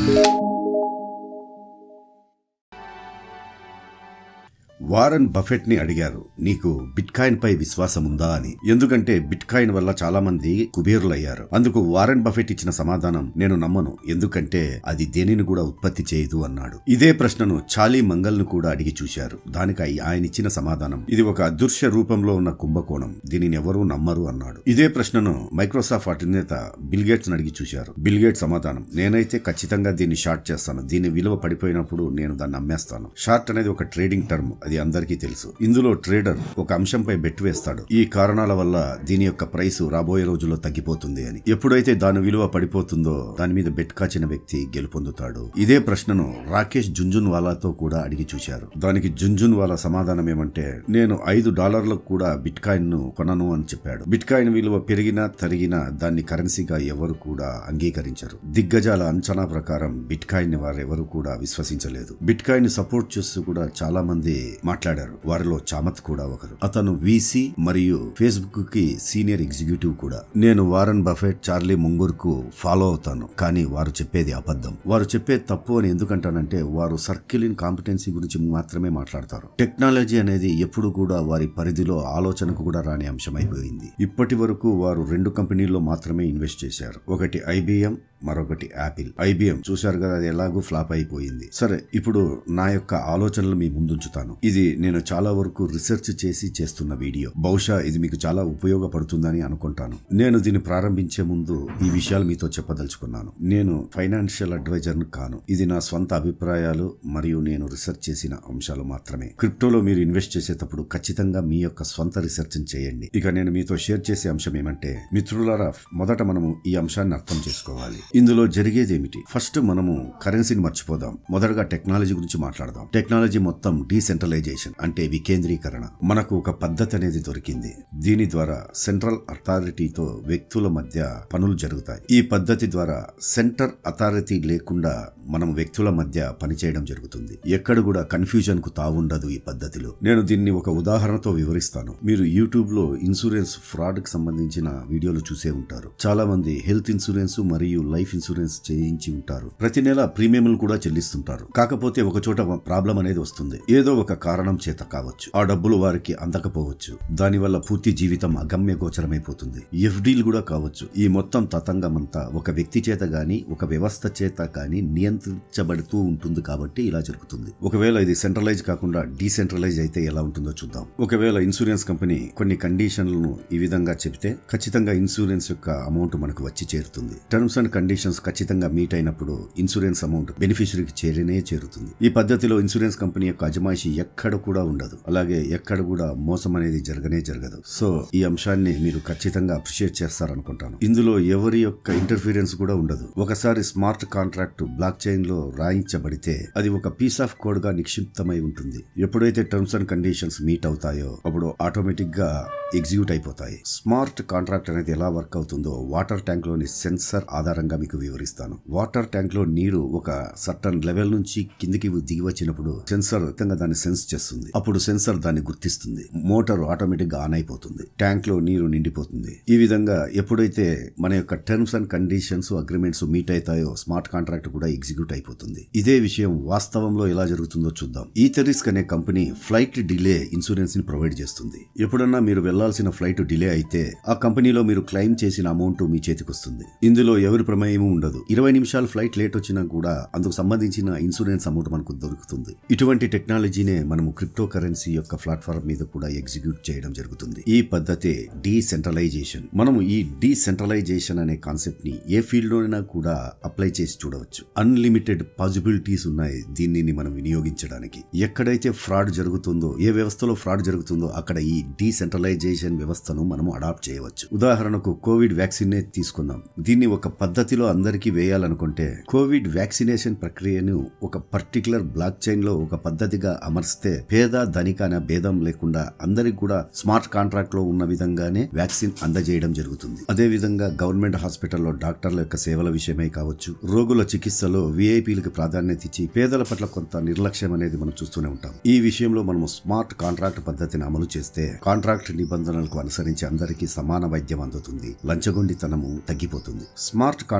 Warren Buffett ని అడిగారు నీకు బిట్ కాయిన్ పై విశ్వాసం ఉందా అని ఎందుకంటే బిట్ కాయిన్ వల్ల చాలా మంది కుబేరులయ్యారు అందుకు వారన్ బఫెట్ ఇచ్చిన సమాధానం నేను నమ్మను ఎందుకంటే అది దేనిని కూడా ఉత్పత్తి చేయదు అన్నాడు ఇదే ప్రశ్నను చాలీ మంగల్ ను కూడా అడిగి చూశారు దానికి ఆయ- ఆయన ఇచ్చిన సమాధానం ఇది ఒక అదృశ్య రూపంలో ఉన్న కుంభకోణం దీనిని ఎవరూ నమ్మరు అన్నాడు ఇదే ప్రశ్నను మైక్రోసాఫ్ట్ అధినేత బిల్ గేట్స్ అడిగి చూశారు బిల్ గేట్స్ సమాధానం నేనైతే ఖచ్చితంగా దీన్ని షార్ట్ చేస్తాను దీని విలువ పడిపోయినప్పుడు నేను దాన్ని అమ్మేస్తాను షార్ట్ అనేది ఒక ట్రేడింగ్ టర్మ్ అది అందరికీ తెలుసు ఇందులో ట్రేడర్ ఒక అంశంపై బెట్ వేస్తాడు ఈ కారణాల వల్ల దీని యొక్క ప్రైస్ రాబోయే రోజుల్లో తగ్గిపోతుంది అని ఎప్పుడైతే దాని విలువ పడిపోతుందో దాని మీద బెట్ కాచిన వ్యక్తి గెలుపొందుతాడు ఇదే ప్రశ్నను రాకేష్ జుంజున్ వాలాతో కూడా అడిగి చూశారు దానికి జుంజున్ వాలా సమాధానం ఏమంటే నేను ఐదు డాలర్లకు కూడా బిట్ కాయిన్ ను కొనను అని చెప్పాడు బిట్ కాయిన్ విలువ పెరిగినా తరిగినా దాన్ని కరెన్సీగా ఎవరు కూడా అంగీకరించరు దిగ్గజాల అంచనా ప్రకారం బిట్ కాయిన్ ని వారెవరు కూడా విశ్వసించలేదు బిట్ కాయిన్ ని సపోర్ట్ చేస్తూ కూడా చాలా మంది మాట్లాడారు వారిలో చామత్ కూడా ఒకరు అతను వీసీ మరియు ఫేస్బుక్ కి సీనియర్ ఎగ్జిక్యూటివ్ కూడా నేను వారన్ బఫెట్ చార్లీ ముంగూర్ కు ఫాలో అవుతాను కానీ వారు చెప్పేది అబద్ధం వారు చెప్పేది తప్పు అని ఎందుకంటానంటే వారు సర్కిల్ ఇన్ కాంపిటెన్సీ గురించి మాత్రమే మాట్లాడతారు టెక్నాలజీ అనేది ఎప్పుడు కూడా వారి పరిధిలో ఆలోచనకు కూడా రాని అంశం అయిపోయింది ఇప్పటి వరకు వారు రెండు కంపెనీల్లో మాత్రమే ఇన్వెస్ట్ చేశారు ఒకటి ఐబిఎం మరొకటి యాపిల్ ఐబిఎం చూశారు కదా అది ఎలాగూ ఫ్లాప్ అయిపోయింది సరే ఇప్పుడు నా యొక్క ఆలోచనలు మీ ముందుంచుతాను ఇది నేను చాలా వరకు రీసెర్చ్ చేసి చేస్తున్న వీడియో బహుశా ఇది మీకు చాలా ఉపయోగపడుతుందని అనుకుంటాను నేను దీన్ని ప్రారంభించే ముందు ఈ విషయాలు మీతో చెప్పదలుచుకున్నాను నేను ఫైనాన్షియల్ అడ్వైజర్ కాను ఇది నా స్వంత అభిప్రాయాలు మరియు నేను రీసెర్చ్ చేసిన అంశాలు మాత్రమే క్రిప్టోలో మీరు ఇన్వెస్ట్ చేసేటప్పుడు ఖచ్చితంగా మీ యొక్క స్వంత రీసెర్చ్ చేయండి ఇక నేను మీతో షేర్ చేసే అంశం ఏమంటే మిత్రులారా మొదట మనము ఈ అంశాన్ని అర్థం చేసుకోవాలి ఇందులో జరిగేది ఏమిటి ఫస్ట్ మనము కరెన్సీని మర్చిపోదాం మొదటగా టెక్నాలజీ గురించి మాట్లాడదాం టెక్నాలజీ మొత్తం డీసెంట్రలైజేషన్ అంటే వికేంద్రీకరణ మనకు ఒక పద్ధతి అనేది దొరికింది దీని ద్వారా సెంట్రల్ అథారిటీతో వ్యక్తుల మధ్య పనులు జరుగుతాయి ఈ పద్ధతి ద్వారా సెంటర్ అథారిటీ లేకుండా మనం వ్యక్తుల మధ్య పనిచేయడం జరుగుతుంది ఎక్కడ కూడా కన్ఫ్యూజన్ కు తావుండదు ఈ పద్ధతిలో నేను దీన్ని ఒక ఉదాహరణతో వివరిస్తాను మీరు యూట్యూబ్ లో ఇన్సూరెన్స్ ఫ్రాడ్ కి సంబంధించిన వీడియోలు చూసే ఉంటారు చాలా మంది హెల్త్ ఇన్సూరెన్స్ మరియు లైఫ్ ఇన్సూరెన్స్ చేయించి ఉంటారు ప్రతి నెల ప్రీమియంలు కూడా చెల్లిస్తుంటారు కాకపోతే ఒక చోట ప్రాబ్లం అనేది వస్తుంది ఏదో ఒక కారణం చేత కావచ్చు ఆ డబ్బులు వారికి అందకపోవచ్చు దానివల్ల పూర్తి జీవితం అగమ్య గోచరమైపోతుంది ఎఫ్డీలు కూడా కావచ్చు ఈ మొత్తం తతంగం అంతా ఒక వ్యక్తి చేత గాని ఒక వ్యవస్థ చేత గాని నియంత్రించబడుతూ ఉంటుంది కాబట్టి ఇలా జరుగుతుంది ఒకవేళ ఇది సెంట్రలైజ్ కాకుండా డీసెంట్రలైజ్ అయితే ఎలా ఉంటుందో చూద్దాం ఒకవేళ ఇన్సూరెన్స్ కంపెనీ కొన్ని కండిషన్లను ఈ విధంగా చెబితే ఖచ్చితంగా ఇన్సూరెన్స్ యొక్క అమౌంట్ మనకు వచ్చి చేరుతుంది టర్మ్స్ అండ్ కండిషన్స్ ఖచ్చితంగా మీట్ అయినప్పుడు ఇన్సూరెన్స్ అమౌంట్ బెనిఫిషరీకి చేరినే చేరుతుంది ఈ పద్ధతిలో ఇన్సూరెన్స్ కంపెనీ యొక్క అజమాయిషి ఎక్కడ కూడా ఉండదు అలాగే ఎక్కడ కూడా మోసం అనేది జరగనే జరగదు సో ఈ అంశాన్ని మీరు ఖచ్చితంగా అప్రిషియేట్ చేస్తారనుకుంటాను ఇందులో ఎవరి యొక్క ఇంటర్ఫీరెన్స్ కూడా ఉండదు ఒకసారి స్మార్ట్ కాంట్రాక్ట్ బ్లాక్ చైన్ లో రాయించబడితే అది ఒక పీస్ ఆఫ్ కోడ్ గా నిక్షిప్తమై ఉంటుంది ఎప్పుడైతే టర్మ్స్ అండ్ కండిషన్స్ మీట్ అవుతాయో అప్పుడు ఆటోమేటిక్ గా ఎగ్జిక్యూట్ అయిపోతాయి స్మార్ట్ కాంట్రాక్ట్ అనేది ఎలా వర్క్ అవుతుందో వాటర్ ట్యాంక్ లోని సెన్సర్ ఆధారంగా మీకు వివరిస్తాను వాటర్ ట్యాంక్ లో నీరు ఒక సర్టన్ లెవెల్ నుంచి కిందికి దిగి వచ్చినప్పుడు సెన్సర్ ఖచ్చితంగా దాన్ని సెన్స్ చేస్తుంది అప్పుడు సెన్సర్ దాన్ని గుర్తిస్తుంది మోటార్ ఆటోమేటిక్ గా ఆన్ అయిపోతుంది ట్యాంక్ లో నీరు నిండిపోతుంది ఈ విధంగా ఎప్పుడైతే మన యొక్క terms and conditions agreements meet అవుతాయో స్మార్ట్ కాంట్రాక్ట్ కూడా ఎగ్జిక్యూట్ అయిపోతుంది ఇదే విషయం వాస్తవంలో ఎలా జరుగుతుందో చూద్దాం ఈథరిస్క్ అనే కంపెనీ ఫ్లైట్ డిలే ఇన్సూరెన్స్ ని ప్రొవైడ్ చేస్తుంది ఎప్పుడన్నా మీరు వెళ్లాల్సిన ఫ్లైట్ డిలే అయితే ఆ కంపెనీలో మీరు క్లెయిమ్ చేసిన అమౌంట్ మీ చేతికి వస్తుంది ఇందులో ఎవరి ప్రమేయం ఉండదు ఇరవై నిమిషాలు ఫ్లైట్ లేట్ వచ్చినా కూడా అందుకు సంబంధించిన ఇన్సూరెన్స్ అమౌంట్ మనకు దొరుకుతుంది ఇటువంటి టెక్నాలజీనే మనము క్రిప్టో కరెన్సీ యొక్క ప్లాట్ఫామ్ మీద కూడా ఎగ్జిక్యూట్ చేయడం జరుగుతుంది ఈ పద్ధతే డీసెంట్రలైజేషన్ మనము ఈ డీసెంట్రలైజేషన్ అనే కాన్సెప్ట్ ని ఏ ఫీల్డ్ లోనైనా కూడా అప్లై చేసి చూడవచ్చు అన్లిమిటెడ్ పాసిబిలిటీస్ ఉన్నాయి దీనిని మనం వినియోగించడానికి ఎక్కడైతే ఫ్రాడ్ జరుగుతుందో ఏ వ్యవస్థలో ఫ్రాడ్ జరుగుతుందో అక్కడ ఈ డీసెంట్రలైజేషన్ వ్యవస్థను మనము అడాప్ట్ చేయవచ్చు ఉదాహరణకు కోవిడ్ వ్యాక్సిన్ నే తీసుకుందాం దీన్ని ఒక పద్ధతిలో అందరికీ వేయాలనుకుంటే కోవిడ్ వ్యాక్సినేషన్ ప్రక్రియను ఒక పర్టికులర్ బ్లాక్ చైన్ లో ఒక పద్ధతిగా అమర్స్తే పేద ధనిక అనే భేదం లేకుండా అందరికి కూడా స్మార్ట్ కాంట్రాక్ట్ లో ఉన్న విధంగానే వ్యాక్సిన్ అందజేయడం జరుగుతుంది అదే విధంగా గవర్నమెంట్ హాస్పిటల్లో డాక్టర్ల యొక్క సేవల విషయమై కావచ్చు రోగుల చికిత్సలో విఐపీలకు ప్రాధాన్యత ఇచ్చి పేదల పట్ల కొంత నిర్లక్ష్యం అనేది మనం చూస్తూనే ఉంటాం ఈ విషయంలో మనము స్మార్ట్ కాంట్రాక్ట్ పద్ధతిని అమలు చేస్తే కాంట్రాక్ట్ నిబంధనలకు అనుసరించి అందరికీ సమాన వైద్యం అందుతుంది లంచగొండితనము తగ్గిపోతుంది స్మార్ట్ కాంట్రాక్ట్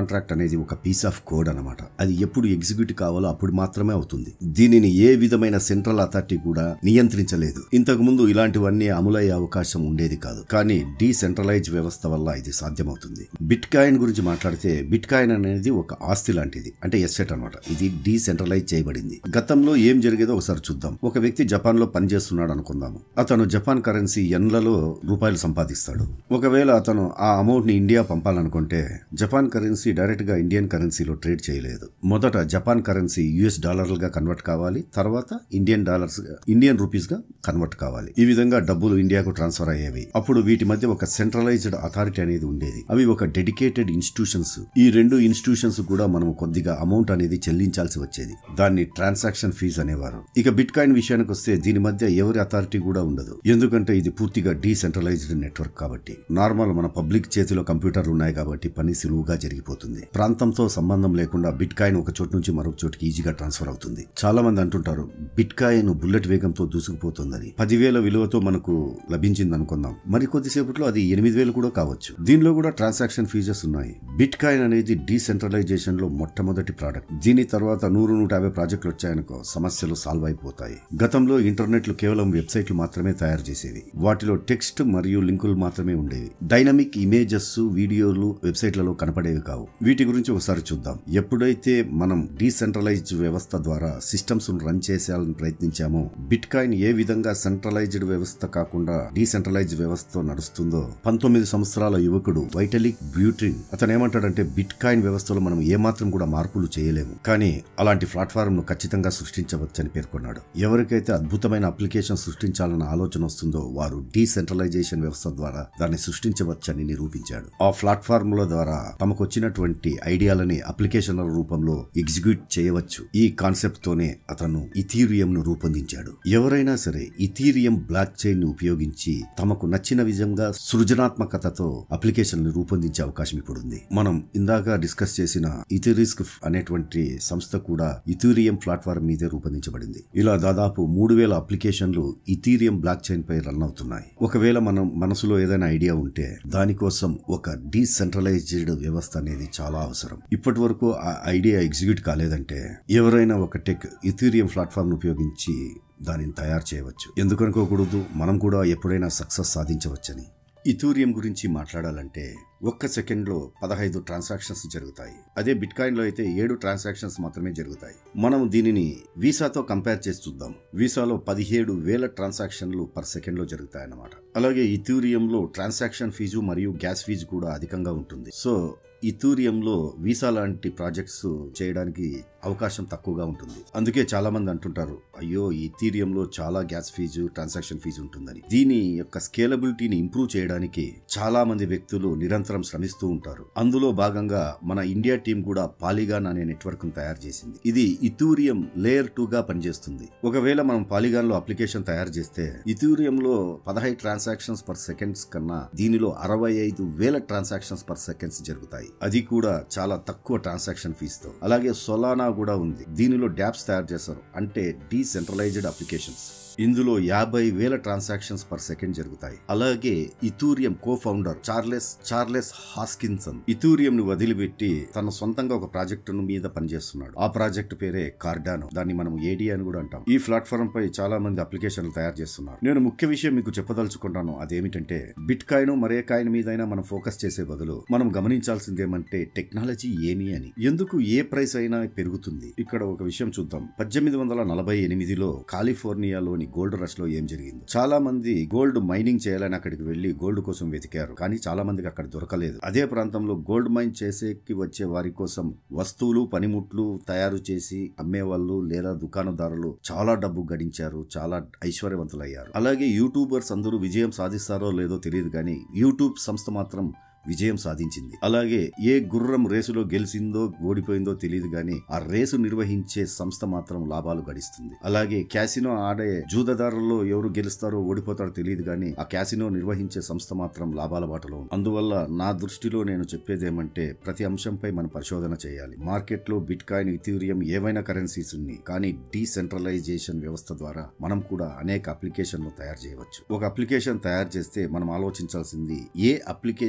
కాంట్రాక్ట్ అనేది ఒక పీస్ ఆఫ్ కోడ్ అనమాట అది ఎప్పుడు ఎగ్జిక్యూట్ కావాలో అప్పుడు మాత్రమే అవుతుంది దీనిని ఏ విధమైన సెంట్రల్ అథారిటీ కూడా నియంత్రించలేదు ఇంతకు ముందు ఇలాంటివన్నీ అమలయ్యే అవకాశం ఉండేది కాదు కానీ డీసెంట్రలైజ్ వ్యవస్థ వల్ల ఇది సాధ్యమవుతుంది బిట్ కాయిన్ గురించి మాట్లాడితే బిట్ కాయిన్ అనేది ఒక ఆస్తి లాంటిది అంటే ఎస్సెట్ అనమాట ఇది డీసెంట్రలైజ్ చేయబడింది గతంలో ఏం జరిగేదో ఒకసారి చూద్దాం ఒక వ్యక్తి జపాన్ లో పనిచేస్తున్నాడు అనుకుందాము అతను జపాన్ కరెన్సీ ఎన్లలో రూపాయలు సంపాదిస్తాడు ఒకవేళ అతను ఆ అమౌంట్ ని ఇండియా పంపాలనుకుంటే జపాన్ కరెన్సీ డైరెక్ట్ గా ఇండియన్ కరెన్సీలో ట్రేడ్ చేయలేదు మొదట జపాన్ కరెన్సీ యుఎస్ డాలర్లుగా కన్వర్ట్ కావాలి తర్వాత ఇండియన్ డాలర్స్ ఇండియన్ రూపీస్ గా కన్వర్ట్ కావాలి ఈ విధంగా డబ్బులు ఇండియాకు ట్రాన్స్ఫర్ అయ్యేవి అప్పుడు వీటి మధ్య ఒక సెంట్రలైజ్డ్ అథారిటీ అనేది ఉండేది అవి ఒక డెడికేటెడ్ ఇన్స్టిట్యూషన్స్ ఈ రెండు ఇన్స్టిట్యూషన్స్ కూడా మనం కొద్దిగా అమౌంట్ అనేది చెల్లించాల్సి వచ్చేది దాన్ని ట్రాన్సాక్షన్ ఫీజ్ అనేవారు ఇక బిట్ కాయిన్ విషయానికి వస్తే దీని మధ్య ఎవరి అథారిటీ కూడా ఉండదు ఎందుకంటే ఇది పూర్తిగా డీసెంట్రలైజ్డ్ నెట్వర్క్ కాబట్టి నార్మల్ మన పబ్లిక్ చేతిలో కంప్యూటర్లు ఉన్నాయి కాబట్టి పని సులువుగా జరిగిపోతుంది ప్రాంతంతో సంబంధం లేకుండా బిట్ కాయిన్ ఒక చోటు నుంచి మరొక చోటుకి ఈజీగా ట్రాన్స్ఫర్ అవుతుంది చాలా మంది అంటుంటారు బిట్ కాయిన్ బుల్లెట్ వేగంతో దూసుకుపోతుందని పదివేల విలువతో మనకు లభించింది అనుకుందాం మరి కొద్దిసేపట్లో అది ఎనిమిది వేలు కూడా కావచ్చు దీనిలో కూడా ట్రాన్సాక్షన్ ఫీజెస్ ఉన్నాయి బిట్ కాయిన్ అనేది డీసెంట్రలైజేషన్ లో మొట్టమొదటి ప్రోడక్ట్ దీని తర్వాత నూరు నూట యాభై ప్రాజెక్టులు వచ్చాయనుకో సమస్యలు సాల్వ్ అయిపోతాయి గతంలో ఇంటర్నెట్లు కేవలం వెబ్సైట్లు మాత్రమే తయారు చేసేవి వాటిలో టెక్స్ట్ మరియు లింకులు మాత్రమే ఉండేవి డైనమిక్ ఇమేజెస్ వీడియోలు వెబ్సైట్లలో కనపడేవి కావు వీటి గురించి ఒకసారి చూద్దాం ఎప్పుడైతే మనం డీసెంట్రలైజ్డ్ వ్యవస్థ ద్వారా సిస్టమ్స్ రన్ చేసేయాలని ప్రయత్నించామో బిట్ కాయిన్ ఏ విధంగా సెంట్రలైజ్డ్ వ్యవస్థ కాకుండా డీసెంట్రలైజ్డ్ వ్యవస్థతో నడుస్తుందో పంతొమ్మిది సంవత్సరాల యువకుడు వైటలిక్ బ్యూట్రిన్ అతను ఏమంటాడంటే బిట్ కాయిన్ వ్యవస్థలో మనం ఏమాత్రం కూడా మార్పులు చేయలేము కానీ అలాంటి ప్లాట్ఫామ్ ను ఖచ్చితంగా సృష్టించవచ్చని పేర్కొన్నాడు ఎవరికైతే అద్భుతమైన అప్లికేషన్ సృష్టించాలన్న ఆలోచన వస్తుందో వారు డీసెంట్రలైజేషన్ వ్యవస్థ ద్వారా దాన్ని సృష్టించవచ్చని నిరూపించాడు ఆ ప్లాట్ఫామ్ల ద్వారా తమకు వచ్చినటువంటి ఐడియాలని అప్లికేషన్ల రూపంలో ఎగ్జిక్యూట్ చేయవచ్చు ఈ కాన్సెప్ట్ తోనే అతను ఇథీరియం ను రూపొందించాడు ఎవరైనా సరే ఇథీరియం బ్లాక్ చైన్ ని ఉపయోగించి తమకు నచ్చిన విధంగా సృజనాత్మకతతో అప్లికేషన్ ని రూపొందించే అవకాశం ఇప్పుడు ఉంది మనం ఇందాక డిస్కస్ చేసిన ఇథిరిస్క్ అనేటువంటి సంస్థ కూడా ఇథీరియం ప్లాట్ఫామ్ మీదే రూపొందించబడింది ఇలా దాదాపు మూడు వేల అప్లికేషన్లు ఇథీరియం బ్లాక్ చైన్ పై రన్ అవుతున్నాయి ఒకవేళ మనం మనసులో ఏదైనా ఐడియా ఉంటే దానికోసం ఒక డీసెంట్రలైజ్డ్ వ్యవస్థ అనేది చాలా అవసరం ఇప్పటి వరకు ఆ ఐడియా ఎగ్జిక్యూట్ కాలేదంటే ఎవరైనా ఒక టెక్ ఇథీరియం ప్లాట్ఫామ్ ఉపయోగించి దానిని తయారు చేయవచ్చు ఎందుకనుకోకూడదు మనం కూడా ఎప్పుడైనా సక్సెస్ సాధించవచ్చని ఇథూరియం గురించి మాట్లాడాలంటే ఒక్క సెకండ్లో పదహైదు ట్రాన్సాక్షన్స్ జరుగుతాయి అదే బిట్ కాయిన్లో అయితే ఏడు ట్రాన్సాక్షన్స్ మాత్రమే జరుగుతాయి మనం దీనిని వీసాతో కంపేర్ చేసి చూద్దాం వీసాలో పదిహేడు వేల ట్రాన్సాక్షన్లు పర్ సెకండ్లో జరుగుతాయన్నమాట అలాగే ఇథూరియంలో ట్రాన్సాక్షన్ ఫీజు మరియు గ్యాస్ ఫీజు కూడా అధికంగా ఉంటుంది సో ఇథూరియంలో వీసా లాంటి ప్రాజెక్ట్స్ చేయడానికి అవకాశం తక్కువగా ఉంటుంది అందుకే చాలా మంది అంటుంటారు అయ్యో ఈ ఇథీరియంలో చాలా గ్యాస్ ఫీజు ట్రాన్సాక్షన్ ఫీజు ఉంటుందని దీని యొక్క స్కేలబిలిటీని ఇంప్రూవ్ చేయడానికి చాలా మంది వ్యక్తులు నిరంతరం శ్రమిస్తూ ఉంటారు అందులో భాగంగా మన ఇండియా టీం కూడా పాలిగాన్ అనే నెట్వర్క్ ను తయారు చేసింది ఇది ఇథూరియం లేయర్ టూ గా పనిచేస్తుంది ఒకవేళ మనం పాలిగాన్ లో అప్లికేషన్ తయారు చేస్తే ఇథూరియంలో పదహైదు ట్రాన్సాక్షన్స్ పర్ సెకండ్స్ కన్నా దీనిలో అరవై ఐదు వేల ట్రాన్సాక్షన్స్ పర్ సెకండ్స్ జరుగుతాయి అది కూడా చాలా తక్కువ ట్రాన్సాక్షన్ ఫీజుతో అలాగే సొలానా కూడా ఉంది దీనిలో డ్యాప్స్ తయారు చేస్తారు అంటే డీసెంట్రలైజ్డ్ అప్లికేషన్స్ ఇందులో యాభై వేల ట్రాన్సాక్షన్స్ పర్ సెకండ్ జరుగుతాయి అలాగే Ethereum co founder Charles Charles Hoskinson Ethereum ను వదిలిపెట్టి తన సొంతంగా ఒక ప్రాజెక్టు మీద పనిచేస్తున్నాడు ఆ ప్రాజెక్ట్ పేరే కార్డానో దాన్ని మనం ఏడి అని కూడా అంటాం ఈ ప్లాట్ఫామ్ పై చాలా మంది అప్లికేషన్లు తయారు చేస్తున్నారు నేను ముఖ్య విషయం మీకు చెప్పదలుచుకుంటాను అదేమిటంటే బిట్ కాయిన్ మరే కాయిన్ మీదైనా మనం ఫోకస్ చేసే బదులు మనం గమనించాల్సింది ఏమంటే టెక్నాలజీ ఏమి అని ఎందుకు ఏ ప్రైస్ అయినా పెరుగుతుంది ఇక్కడ ఒక విషయం చూద్దాం పద్దెనిమిది వందల నలభై ఎనిమిదిలో కాలిఫోర్నియాలోని గోల్డ్ రష్ లో ఏం జరిగింది చాలా మంది గోల్డ్ మైనింగ్ చేయాలని అక్కడికి వెళ్లి గోల్డ్ కోసం వెతికారు కానీ చాలా మందికి అక్కడ దొరకలేదు అదే ప్రాంతంలో గోల్డ్ మైన్ చేసేకి వచ్చే వారి కోసం వస్తువులు పనిముట్లు తయారు చేసి అమ్మేవాళ్ళు లేదా దుకాణదారులు చాలా డబ్బు గడించారు చాలా ఐశ్వర్యవంతులయ్యారు అలాగే యూట్యూబర్స్ అందరూ విజయం సాధిస్తారో లేదో తెలియదు కానీ యూట్యూబ్ సంస్థ మాత్రం విజయం సాధించింది అలాగే ఏ గుర్రం రేసులో గెలిచిందో ఓడిపోయిందో తెలియదు గాని ఆ రేసు నిర్వహించే సంస్థ మాత్రం లాభాలు గడిస్తుంది అలాగే క్యాసినో ఆడే జూదదారుల్లో ఎవరు గెలుస్తారో ఓడిపోతారో తెలియదు గాని ఆ క్యాసినో నిర్వహించే సంస్థ మాత్రం లాభాల బాటలో ఉంది అందువల్ల నా దృష్టిలో నేను చెప్పేది ఏమంటే ప్రతి అంశంపై మనం పరిశోధన చేయాలి మార్కెట్ లో బిట్ కాయిన్ ఇథీరియం ఏవైనా కరెన్సీస్ ఉన్నాయి కానీ డీసెంట్రలైజేషన్ వ్యవస్థ ద్వారా మనం కూడా అనేక అప్లికేషన్లు తయారు చేయవచ్చు ఒక అప్లికేషన్ తయారు చేస్తే మనం ఆలోచించాల్సింది ఏ అప్లికేషన్ ఏ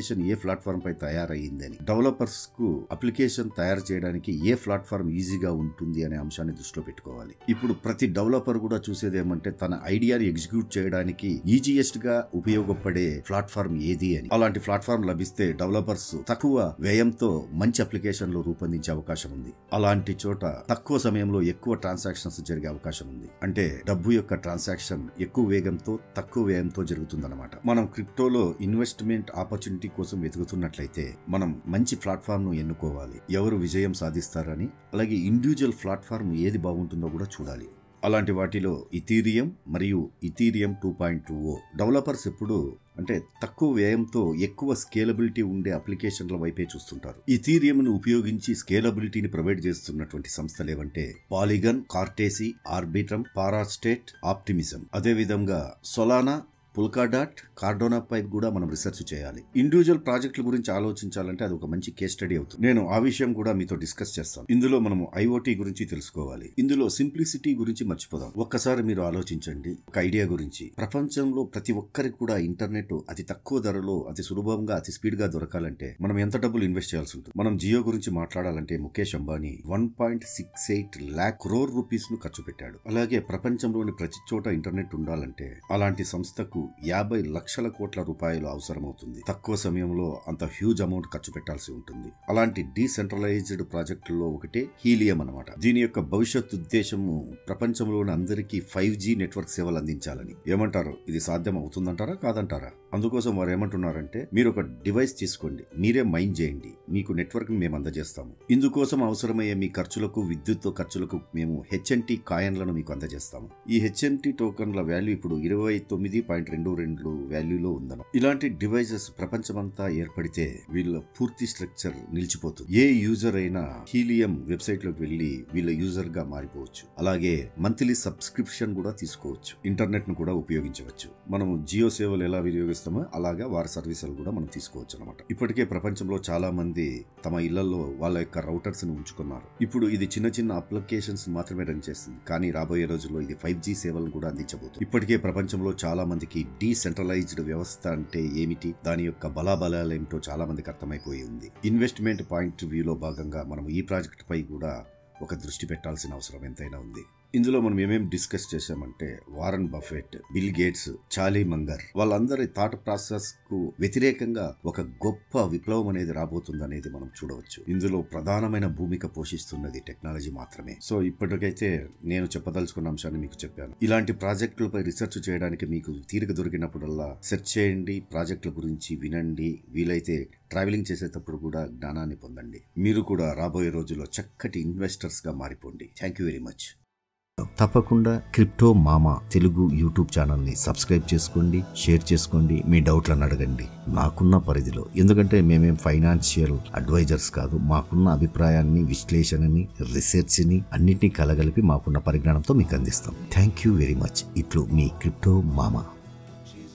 ప్లాట్ఫామ్ పై తయారయ్యిందని డెవలపర్స్ కు అప్లికేషన్ తయారు చేయడానికి ఏ ప్లాట్ఫామ్ ఈజీగా ఉంటుంది అనే అంశాన్ని దృష్టిలో పెట్టుకోవాలి ఇప్పుడు ప్రతి డెవలపర్ కూడా చూసేది ఏమంటే తన ఐడియాని ఎగ్జిక్యూట్ చేయడానికి ఈజియెస్ట్ గా ఉపయోగపడే ప్లాట్ఫామ్ ఏది అని అలాంటి ప్లాట్ఫామ్ లభిస్తే డెవలపర్స్ తక్కువ వ్యయంతో మంచి అప్లికేషన్లు రూపొందించే అవకాశం ఉంది అలాంటి చోట తక్కువ సమయంలో ఎక్కువ ట్రాన్సాక్షన్స్ జరిగే అవకాశం ఉంది అంటే డబ్బు యొక్క ట్రాన్సాక్షన్ ఎక్కువ వేగంతో తక్కువ వ్యయంతో జరుగుతుందన్నమాట మనం క్రిప్టోలో ఇన్వెస్ట్మెంట్ ఆపర్చునిటీ కోసం వెతుకుతున్నట్లయితే మనం మంచి ప్లాట్ఫామ్ ను ఎన్నుకోవాలి ఎవరు విజయం సాధిస్తారని అలాగే ఇండివిజువల్ ప్లాట్ఫామ్ ఏది బాగుంటుందో కూడా చూడాలి అలాంటి వాటిలో ఇథీరియం మరియు Ethereum two point two O developers ఎప్పుడు అంటే తక్కువ వ్యయంతో ఎక్కువ స్కేలబిలిటీ ఉండే అప్లికేషన్ల వైపే చూస్తుంటారు ఇథీరియం ను ఉపయోగించి స్కేలబిలిటీని ప్రొవైడ్ చేస్తున్నటువంటి సంస్థలు ఏవంటే Polygon Cartesi Arbitrum Parastate Optimism అదే విధంగా సొలానా పుల్కాడాట్ కార్డోనా పైప్ కూడా మనం రీసెర్చ్ చేయాలి ఇండివిజువల్ ప్రాజెక్టుల గురించి ఆలోచించాలంటే అది ఒక మంచి కేస్ స్టడీ అవుతుంది నేను ఆ విషయం కూడా మీతో డిస్కస్ చేస్తాను ఇందులో మనము ఐఓటీ గురించి తెలుసుకోవాలి ఇందులో సింప్లిసిటీ గురించి మర్చిపోదాం ఒక్కసారి మీరు ఆలోచించండి ఒక ఐడియా గురించి ప్రపంచంలో ప్రతి ఒక్కరికి కూడా ఇంటర్నెట్ అతి తక్కువ ధరలో అతి సులభంగా అతి స్పీడ్ గా దొరకాలంటే మనం ఎంత డబ్బులు ఇన్వెస్ట్ చేయాల్సి ఉంటుంది మనం జియో గురించి మాట్లాడాలంటే Mukesh Ambani one point six eight lakh crore rupees ను ఖర్చు పెట్టాడు అలాగే ప్రపంచంలోని ప్రతి చోట ఇంటర్నెట్ ఉండాలంటే అలాంటి సంస్థకు యాభై లక్షల కోట్ల రూపాయలు అవసరమవుతుంది తక్కువ సమయంలో అంత హ్యూజ్ అమౌంట్ ఖర్చు పెట్టాల్సి ఉంటుంది అలాంటి డీసెంట్రలైజ్డ్ ప్రాజెక్టుల్లో ఒకటే హీలియం అనమాట దీని యొక్క భవిష్యత్ ఉద్దేశము ప్రపంచంలోని అందరికీ ఫైవ్ జీ నెట్వర్క్ సేవలు అందించాలని ఏమంటారు ఇది సాధ్యం అవుతుందంటారా కాదంటారా అందుకోసం వారు ఏమంటున్నారంటే మీరు ఒక డివైస్ తీసుకోండి మీరే మైండ్ చేయండి మీకు నెట్వర్క్ మేము అందజేస్తాము ఇందుకోసం అవసరమయ్యే మీ ఖర్చులకు విద్యుత్ ఖర్చులకు మేము హెచ్ఎన్టీ కాయన్లను మీకు అందజేస్తాము ఈ హెచ్ఎన్టీ టోకన్ల వాల్యూ ఇప్పుడు ఇరవై తొమ్మిది పాయింట్ రెండు రెండు వాల్యూలో ఉందను ఇలాంటి డివైజెస్ ప్రపంచమంతా ఏర్పడితే వీళ్ళ పూర్తి స్ట్రక్చర్ నిలిచిపోతుంది ఏ యూజర్ అయినా హీలియం వెబ్సైట్ లోకి వెళ్లి వీళ్ళ యూజర్ గా మారిపోవచ్చు అలాగే మంత్లీ సబ్స్క్రిప్షన్ కూడా తీసుకోవచ్చు ఇంటర్నెట్ ను కూడా ఉపయోగించవచ్చు మనము జియో సేవలు ఎలా వినియోగిస్తామో అలాగా వారి సర్వీసులు కూడా మనం తీసుకోవచ్చు అనమాట ఇప్పటికే ప్రపంచంలో చాలా మంది తమ ఇళ్లలో వాళ్ళ యొక్క రౌటర్స్ ని ఉంచుకున్నారు ఇప్పుడు ఇది చిన్న చిన్న అప్లికేషన్స్ మాత్రమే రన్ చేస్తుంది కానీ రాబోయే రోజుల్లో ఇది ఫైవ్ జీ సేవలను కూడా అందించబోతుంది ఇప్పటికే ప్రపంచంలో చాలా మందికి డీసెంట్రలైజ్డ్ వ్యవస్థ అంటే ఏమిటి దాని యొక్క బలాబలాలు ఏమిటో చాలా మందికి అర్థమైపోయి ఉంది ఇన్వెస్ట్మెంట్ పాయింట్ వ్యూలో భాగంగా మనం ఈ ప్రాజెక్ట్ పై కూడా ఒక దృష్టి పెట్టాల్సిన అవసరం ఎంతైనా ఉంది ఇందులో మనం ఏమేం డిస్కస్ చేశామంటే Warren Buffett Bill Gates Charlie Munger వాళ్ళందరి థాట్ ప్రాసెస్ కు వ్యతిరేకంగా ఒక గొప్ప విప్లవం అనేది రాబోతుంది అనేది మనం చూడవచ్చు ఇందులో ప్రధానమైన భూమిక పోషిస్తున్నది టెక్నాలజీ మాత్రమే సో ఇప్పటికైతే నేను చెప్పదలుచుకున్న అంశాన్ని మీకు చెప్పాను ఇలాంటి ప్రాజెక్టులపై రీసెర్చ్ చేయడానికి మీకు తీరిక దొరికినప్పుడల్లా సెర్చ్ చేయండి ప్రాజెక్టుల గురించి వినండి వీలైతే ట్రావెలింగ్ చేసేటప్పుడు కూడా జ్ఞానాన్ని పొందండి మీరు కూడా రాబోయే రోజుల్లో చక్కటి ఇన్వెస్టర్స్ గా మారిపోండి థ్యాంక్ యూ వెరీ మచ్ తప్పకుండా క్రిప్టో మామా తెలుగు యూట్యూబ్ ఛానల్ని సబ్స్క్రైబ్ చేసుకోండి షేర్ చేసుకోండి మీ డౌట్లను అడగండి నాకున్న పరిధిలో ఎందుకంటే మేమేం ఫైనాన్షియల్ అడ్వైజర్స్ కాదు మాకున్న అభిప్రాయాన్ని విశ్లేషణని రీసెర్చ్ని అన్నింటినీ కలగలిపి మాకున్న పరిజ్ఞానంతో మీకు అందిస్తాం థ్యాంక్ యూ వెరీ మచ్ ఇట్లు మీ క్రిప్టో మామా